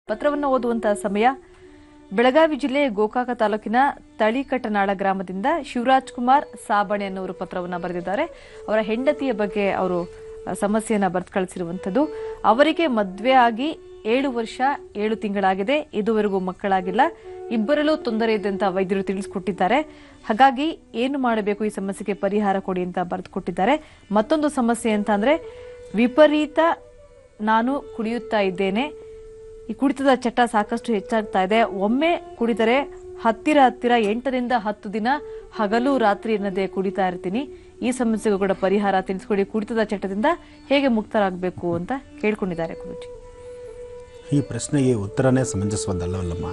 ಪತ್ರವನ್ನು ಓದುವಂತಹ ಸಮಯ ಬೆಳಗಾವಿ ಜಿಲ್ಲೆ ಗೋಕಾಕ ತಾಲೂಕಿನ ತಳಿಕಟ್ಟನಾಳ ಗ್ರಾಮದಿಂದ ಶಿವರಾಜ್ ಕುಮಾರ್ ಸಾಬಣೆ ಅನ್ನೋರು ಪತ್ರವನ್ನು ಬರೆದಿದ್ದಾರೆ ಅವರ ಹೆಂಡತಿಯ ಬಗ್ಗೆ ಅವರು ಆ, ಸಮಸ್ಯೆಯನ್ನ ಬರೆದು ಕಳಿಸಿರುವಂಥದ್ದು ಅವರಿಗೆ ಮದುವೆ ಆಗಿ ಏಳು ವರ್ಷ ಏಳು ತಿಂಗಳಾಗಿದೆ ಇದುವರೆಗೂ ಮಕ್ಕಳಾಗಿಲ್ಲ ಇಬ್ಬರಲ್ಲೂ ತೊಂದರೆ ಇದೆ ಅಂತ ವೈದ್ಯರು ತಿಳಿಸಿಕೊಟ್ಟಿದ್ದಾರೆ ಹಾಗಾಗಿ ಏನು ಮಾಡಬೇಕು ಈ ಸಮಸ್ಯೆಗೆ ಪರಿಹಾರ ಕೊಡಿ ಅಂತ ಬರೆದು ಕೊಟ್ಟಿದ್ದಾರೆ ಮತ್ತೊಂದು ಸಮಸ್ಯೆ ಅಂತ ಅಂದ್ರೆ ವಿಪರೀತ ನಾನು ಕುಡಿಯುತ್ತಾ ಇದ್ದೇನೆ ಈ ಕುಡಿತದ ಚಟ ಸಾಕಷ್ಟು ಹೆಚ್ಚಾಗ್ತಾ ಇದೆ ಒಮ್ಮೆ ಕುಡಿದರೆ ಹತ್ತಿರ ಹತ್ತಿರ ಎಂಟರಿಂದ ಹತ್ತು ದಿನ ಹಗಲು ರಾತ್ರಿ ಎನ್ನದೆ ಕುಡಿತಾ ಇರ್ತೀನಿ ಈ ಸಮಸ್ಯೆಗೂ ಕೂಡ ಪರಿಹಾರ ತಿಳಿಸ್ಕೊಡಿ ಕುಡಿತದ ಚಟದಿಂದ ಹೇಗೆ ಮುಕ್ತರಾಗಬೇಕು ಅಂತ ಕೇಳ್ಕೊಂಡಿದ್ದಾರೆ ಗುರುಜಿ ಈ ಪ್ರಶ್ನೆಗೆ ಉತ್ತರನೇ ಸಮಂಜಸವಾದಲ್ಲವಲ್ಲಮ್ಮ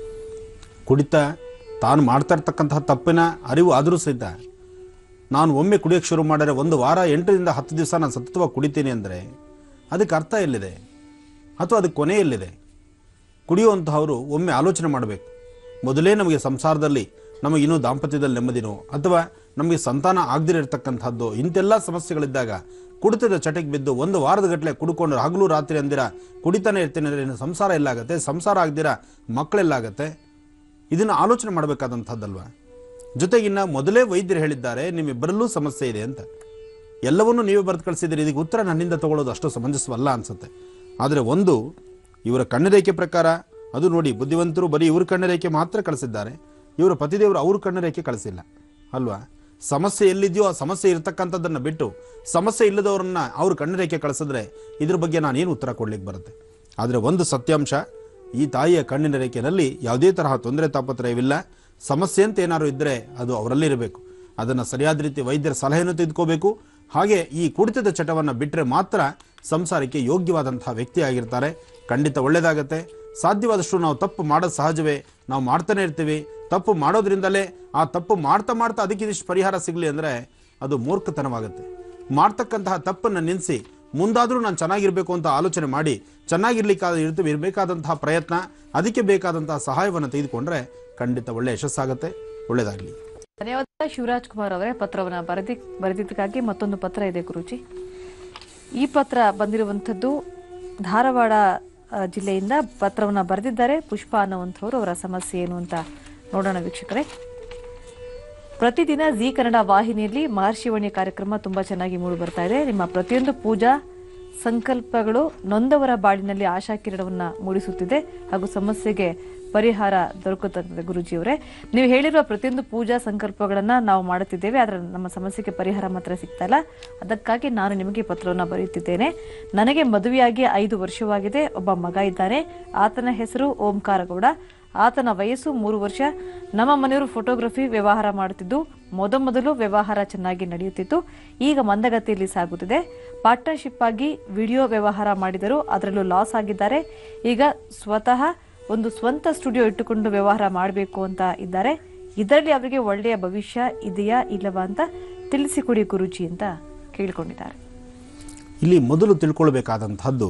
ಕುಡಿತ ತಾನು ಮಾಡ್ತಾ ಇರ್ತಕ್ಕಂತಹ ತಪ್ಪಿನ ಅರಿವು ಆದರೂ ಸಹಿತ ನಾನು ಒಮ್ಮೆ ಕುಡಿಯೋಕ್ಕೆ ಶುರು ಮಾಡಿದ್ರೆ ಒಂದು ವಾರ ಎಂಟರಿಂದ ಹತ್ತು ದಿವಸ ನಾನು ಸತತವಾಗಿ ಕುಡಿತೀನಿ ಅಂದರೆ ಅದಕ್ಕೆ ಅರ್ಥ ಎಲ್ಲಿದೆ ಅಥವಾ ಅದಕ್ಕೆ ಕೊನೆ ಎಲ್ಲಿದೆ ಕುಡಿಯುವಂತಹವರು ಒಮ್ಮೆ ಆಲೋಚನೆ ಮಾಡಬೇಕು ಮೊದಲೇ ನಮಗೆ ಸಂಸಾರದಲ್ಲಿ ನಮಗೆ ಇನ್ನೂ ದಾಂಪತ್ಯದಲ್ಲಿ ನೆಮ್ಮದಿನೋ ಅಥವಾ ನಮಗೆ ಸಂತಾನ ಆಗದಿರತಕ್ಕಂಥದ್ದು ಇಂತೆಲ್ಲ ಸಮಸ್ಯೆಗಳಿದ್ದಾಗ ಕುಡಿತದ ಚಟಕ್ಕೆ ಬಿದ್ದು ಒಂದು ವಾರದ ಗಟ್ಟಲೆ ಕುಡ್ಕೊಂಡು ಹಗಲು ರಾತ್ರಿ ಅಂದಿರ ಕುಡಿತಾನೆ ಇರ್ತೀನಿ ಅಂದರೆ ಇನ್ನು ಸಂಸಾರ ಎಲ್ಲಾಗತ್ತೆ ಸಂಸಾರ ಆಗದಿರ ಮಕ್ಕಳೆಲ್ಲಾಗತ್ತೆ ಇದನ್ನು ಆಲೋಚನೆ ಮಾಡಬೇಕಾದಂಥದ್ದಲ್ವಾ ಜೊತೆಗಿನ್ನ ಮೊದಲೇ ವೈದ್ಯರು ಹೇಳಿದ್ದಾರೆ ನಿಮ್ಮಿಬ್ಬರಲ್ಲೂ ಸಮಸ್ಯೆ ಇದೆ ಅಂತ ಎಲ್ಲವನ್ನೂ ನೀವೇ ಬರೆದು ಕಳಿಸಿದ್ದೀರಿ ಇದಕ್ಕೆ ಉತ್ತರ ನನ್ನಿಂದ ತಗೊಳ್ಳೋದು ಅಷ್ಟು ಸಮಂಜಸವಲ್ಲ ಅನ್ಸುತ್ತೆ ಆದರೆ ಒಂದು ಇವರ ಕಣ್ಣರೇಖೆ ಪ್ರಕಾರ ಅದು ನೋಡಿ ಬುದ್ಧಿವಂತರು ಬರೀ ಇವ್ರ ಕಣ್ಣರೇಖೆ ಮಾತ್ರ ಕಳಿಸಿದ್ದಾರೆ ಇವರ ಪತಿದೇವರು ಅವ್ರ ಕಣ್ಣರೇಖೆ ಕಳಿಸಿಲ್ಲ ಅಲ್ವಾ ಸಮಸ್ಯೆ ಎಲ್ಲಿದೆಯೋ ಆ ಸಮಸ್ಯೆ ಇರತಕ್ಕಂಥದ್ದನ್ನು ಬಿಟ್ಟು ಸಮಸ್ಯೆ ಇಲ್ಲದವ್ರನ್ನ ಅವ್ರ ಕಣ್ಣರೇಖೆ ಕಳಿಸಿದ್ರೆ ಇದ್ರ ಬಗ್ಗೆ ನಾನೇನು ಉತ್ತರ ಕೊಡ್ಲಿಕ್ಕೆ ಬರುತ್ತೆ ಆದರೆ ಒಂದು ಸತ್ಯಾಂಶ ಈ ತಾಯಿಯ ಕಣ್ಣಿನ ರೇಖೆಯಲ್ಲಿ ಯಾವುದೇ ತರಹ ತೊಂದರೆ ತಾಪತ್ರಯವಿಲ್ಲ ಸಮಸ್ಯೆ ಅಂತ ಏನಾದ್ರು ಇದ್ದರೆ ಅದು ಅವರಲ್ಲಿರಬೇಕು ಅದನ್ನು ಸರಿಯಾದ ರೀತಿ ವೈದ್ಯರ ಸಲಹೆಯನ್ನು ತೆಗೆದುಕೋಬೇಕು ಹಾಗೆ ಈ ಕುಡಿತದ ಚಟವನ್ನು ಬಿಟ್ಟರೆ ಮಾತ್ರ ಸಂಸಾರಕ್ಕೆ ಯೋಗ್ಯವಾದಂತಹ ವ್ಯಕ್ತಿ ಆಗಿರ್ತಾರೆ ಖಂಡಿತ ಒಳ್ಳೆಯದಾಗತ್ತೆ ಸಾಧ್ಯವಾದಷ್ಟು ನಾವು ತಪ್ಪು ಮಾಡೋದು ಸಹಜವೇ ನಾವು ಮಾಡ್ತಾನೆ ಇರ್ತೀವಿ ತಪ್ಪು ಮಾಡೋದ್ರಿಂದಲೇ ಆ ತಪ್ಪು ಮಾಡ್ತಾ ಮಾಡ್ತಾ ಅದಕ್ಕೆ ಇದಿಷ್ಟು ಪರಿಹಾರ ಸಿಗಲಿ ಅಂದರೆ ಅದು ಮೂರ್ಖತನವಾಗುತ್ತೆ ಮಾಡ್ತಕ್ಕಂತಹ ತಪ್ಪನ್ನು ನಿಲ್ಲಿಸಿ ಮುಂದಾದರೂ ನಾನು ಚೆನ್ನಾಗಿರಬೇಕು ಅಂತ ಆಲೋಚನೆ ಮಾಡಿ ಚೆನ್ನಾಗಿರ್ಲಿಕ್ಕಾದ ಇರ್ತೀವಿ ಇರಬೇಕಾದಂತಹ ಪ್ರಯತ್ನ ಅದಕ್ಕೆ ಬೇಕಾದಂತಹ ಸಹಾಯವನ್ನು ತೆಗೆದುಕೊಂಡ್ರೆ ಖಂಡಿತ ಒಳ್ಳೆ ಯಶಸ್ಸಾಗುತ್ತೆ ಒಳ್ಳೆಯದಾಗಲಿ ಧನ್ಯವಾದ ಶಿವರಾಜ್ ಕುಮಾರ್ ಅವರೇ ಪತ್ರವನ್ನ ಬರೆದಿ ಬರೆದಿದ್ದಕ್ಕಾಗಿ ಮತ್ತೊಂದು ಪತ್ರ ಇದೆ ಗುರುಜಿ ಈ ಪತ್ರ ಬಂದಿರುವಂಥದ್ದು ಧಾರವಾಡ ಆ, ಜಿಲ್ಲೆಯಿಂದ ಪತ್ರವನ್ನ ಬರೆದಿದ್ದಾರೆ ಪುಷ್ಪ ಅನ್ನುವಂಥವ್ರು ಅವರ ಸಮಸ್ಯೆ ಏನು ಅಂತ ನೋಡೋಣ ವೀಕ್ಷಕರೇ ಪ್ರತಿದಿನ ಜಿ ಕನ್ನಡ ವಾಹಿನಿಯಲ್ಲಿ ಮಹರ್ಷಿವಾಣಿ ಕಾರ್ಯಕ್ರಮ ತುಂಬಾ ಚೆನ್ನಾಗಿ ಮೂಡಿ ಬರ್ತಾ ಇದೆ ನಿಮ್ಮ ಪ್ರತಿಯೊಂದು ಪೂಜಾ ಸಂಕಲ್ಪಗಳು ನೊಂದವರ ಬಾಳಿನಲ್ಲಿ ಆಶಾಕಿರಣವನ್ನ ಮೂಡಿಸುತ್ತಿದೆ ಹಾಗೂ ಸಮಸ್ಯೆಗೆ ಪರಿಹಾರ ದೊರಕುತ್ತದೆ ಗುರುಜಿಯವರೇ ನೀವು ಹೇಳಿರುವ ಪ್ರತಿಯೊಂದು ಪೂಜಾ ಸಂಕಲ್ಪಗಳನ್ನ ನಾವು ಮಾಡುತ್ತಿದ್ದೇವೆ ಆದರೆ ನಮ್ಮ ಸಮಸ್ಯೆಗೆ ಪರಿಹಾರ ಮಾತ್ರ ಸಿಗ್ತಾ ಇಲ್ಲ ಅದಕ್ಕಾಗಿ ನಾನು ನಿಮಗೆ ಪತ್ರವನ್ನು ಬರೆಯುತ್ತಿದ್ದೇನೆ ನನಗೆ ಮದುವೆಯಾಗಿ ಐದು ವರ್ಷವಾಗಿದೆ ಒಬ್ಬ ಮಗ ಇದ್ದಾನೆ ಆತನ ಹೆಸರು ಓಂಕಾರ ಗೌಡ ಆತನ ವಯಸ್ಸು ಮೂರು ವರ್ಷ ನಮ್ಮ ಮನೆಯವರು ಫೋಟೋಗ್ರಫಿ ವ್ಯವಹಾರ ಮಾಡುತ್ತಿದ್ದು ಮೊದಮೊದಲು ವ್ಯವಹಾರ ಚೆನ್ನಾಗಿ ನಡೆಯುತ್ತಿತ್ತು ಈಗ ಮಂದಗತಿಯಲ್ಲಿ ಸಾಗುತ್ತಿದೆ ಪಾರ್ಟ್ನರ್ಶಿಪ್ ಆಗಿ ವಿಡಿಯೋ ವ್ಯವಹಾರ ಮಾಡಿದರು ಅದರಲ್ಲೂ ಲಾಸ್ ಆಗಿದ್ದಾರೆ ಈಗ ಸ್ವತಃ ಒಂದು ಸ್ವಂತ ಸ್ಟುಡಿಯೋ ಇಟ್ಟುಕೊಂಡು ವ್ಯವಹಾರ ಮಾಡಬೇಕು ಅಂತ ಇದ್ದಾರೆ ಇದರಲ್ಲಿ ಅವರಿಗೆ ಒಳ್ಳೆಯ ಭವಿಷ್ಯ ಇದೆಯಾ ಇಲ್ಲವಾ ಅಂತ ತಿಳಿಸಿಕೊಡಿ ಗುರುಜಿ ಅಂತ ಕೇಳಿಕೊಂಡಿದ್ದಾರೆ ಇಲ್ಲಿ ಮೊದಲು ತಿಳ್ಕೊಳ್ಬೇಕಾದಂಥದ್ದು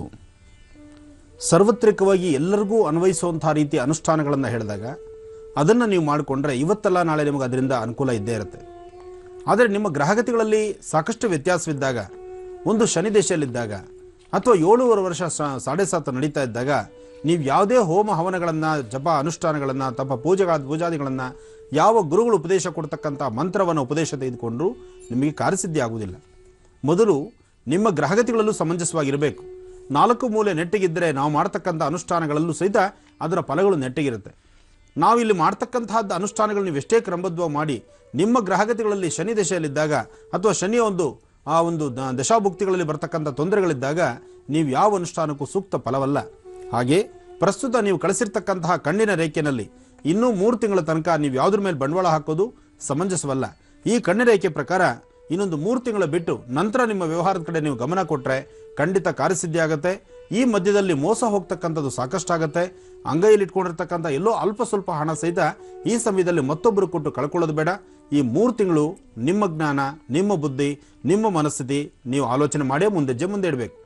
ಸಾರ್ವತ್ರಿಕವಾಗಿ ಎಲ್ಲರಿಗೂ ಅನ್ವಯಿಸುವಂತಹ ರೀತಿಯ ಅನುಷ್ಠಾನಗಳನ್ನು ಹೇಳಿದಾಗ ಅದನ್ನು ನೀವು ಮಾಡಿಕೊಂಡ್ರೆ ಇವತ್ತಲ್ಲ ನಾಳೆ ನಿಮಗೆ ಅದರಿಂದ ಅನುಕೂಲ ಇದ್ದೇ ಇರುತ್ತೆ ಆದರೆ ನಿಮ್ಮ ಗ್ರಹಗತಿಗಳಲ್ಲಿ ಸಾಕಷ್ಟು ವ್ಯತ್ಯಾಸವಿದ್ದಾಗ ಒಂದು ಶನಿ ದೇಶದಲ್ಲಿದ್ದಾಗ ಅಥವಾ ಏಳೂವರೆ ವರ್ಷ ಸ- ಸಾಡೆ ಸಾತ ನಡೀತಾ ಇದ್ದಾಗ ನೀವು ಯಾವುದೇ ಹೋಮ ಹವನಗಳನ್ನು ಜಪ ಅನುಷ್ಠಾನಗಳನ್ನು ತಪ ಪೂಜೆಗಳ ಪೂಜಾದಿಗಳನ್ನು ಯಾವ ಗುರುಗಳು ಉಪದೇಶ ಕೊಡ್ತಕ್ಕಂಥ ಮಂತ್ರವನ್ನು ಉಪದೇಶ ತೆಗೆದುಕೊಂಡ್ರೂ ನಿಮಗೆ ಕಾರ್ಯಸಿದ್ಧಿ ಆಗುವುದಿಲ್ಲ ಮೊದಲು ನಿಮ್ಮ ಗ್ರಹಗತಿಗಳಲ್ಲೂ ಸಮಂಜಸವಾಗಿರಬೇಕು ನಾಲ್ಕು ಮೂಲೆ ನೆಟ್ಟಿಗಿದ್ದರೆ ನಾವು ಮಾಡ್ತಕ್ಕಂಥ ಅನುಷ್ಠಾನಗಳಲ್ಲೂ ಸಹಿತ ಅದರ ಫಲಗಳು ನೆಟ್ಟಿಗಿರುತ್ತೆ ನಾವು ಇಲ್ಲಿ ಮಾಡ್ತಕ್ಕಂತಹದ್ದು ಅನುಷ್ಠಾನಗಳು ನೀವು ಎಷ್ಟೇ ಕ್ರಮಬದ್ಧವಾಗಿ ಮಾಡಿ ನಿಮ್ಮ ಗ್ರಹಗತಿಗಳಲ್ಲಿ ಶನಿ ದಶೆಯಲ್ಲಿದ್ದಾಗ ಅಥವಾ ಶನಿಯ ಒಂದು ಆ ಒಂದು ದ- ದಶಾಭುಕ್ತಿಗಳಲ್ಲಿ ಬರ್ತಕ್ಕಂಥ ತೊಂದರೆಗಳಿದ್ದಾಗ ನೀವು ಯಾವ ಅನುಷ್ಠಾನಕ್ಕೂ ಸೂಕ್ತ ಫಲವಲ್ಲ ಹಾಗೆ ಪ್ರಸ್ತುತ ನೀವು ಕಳಿಸಿರ್ತಕ್ಕಂತಹ ಕಣ್ಣಿನ ರೇಖೆಯಲ್ಲಿ ಇನ್ನೂ ಮೂರು ತಿಂಗಳ ತನಕ ನೀವು ಯಾವುದ್ರ ಮೇಲೆ ಬಂಡವಾಳ ಹಾಕೋದು ಸಮಂಜಸವಲ್ಲ ಈ ಕಣ್ಣಿನ ರೇಖೆ ಪ್ರಕಾರ ಇನ್ನೊಂದು ಮೂರು ತಿಂಗಳು ಬಿಟ್ಟು ನಂತರ ನಿಮ್ಮ ವ್ಯವಹಾರದ ಕಡೆ ನೀವು ಗಮನ ಕೊಟ್ಟರೆ ಖಂಡಿತ ಕಾರ್ಯಸಿದ್ಧಿ ಆಗುತ್ತೆ ಈ ಮಧ್ಯದಲ್ಲಿ ಮೋಸ ಹೋಗ್ತಕ್ಕಂಥದ್ದು ಸಾಕಷ್ಟಾಗತ್ತೆ ಅಂಗೈಯಲ್ಲಿ ಇಟ್ಕೊಂಡಿರ್ತಕ್ಕಂಥ ಎಲ್ಲೋ ಅಲ್ಪ ಸ್ವಲ್ಪ ಹಣ ಸಹಿತ ಈ ಸಮಯದಲ್ಲಿ ಮತ್ತೊಬ್ಬರು ಕೊಟ್ಟು ಕಳ್ಕೊಳ್ಳೋದು ಬೇಡ ಈ ಮೂರು ತಿಂಗಳು ನಿಮ್ಮ ಜ್ಞಾನ ನಿಮ್ಮ ಬುದ್ಧಿ ನಿಮ್ಮ ಮನಸ್ಥಿತಿ ನೀವು ಆಲೋಚನೆ ಮಾಡೇ ಮುಂದೆ ಹೆಜ್ಜೆ ಮುಂದೆ ಇಡಬೇಕು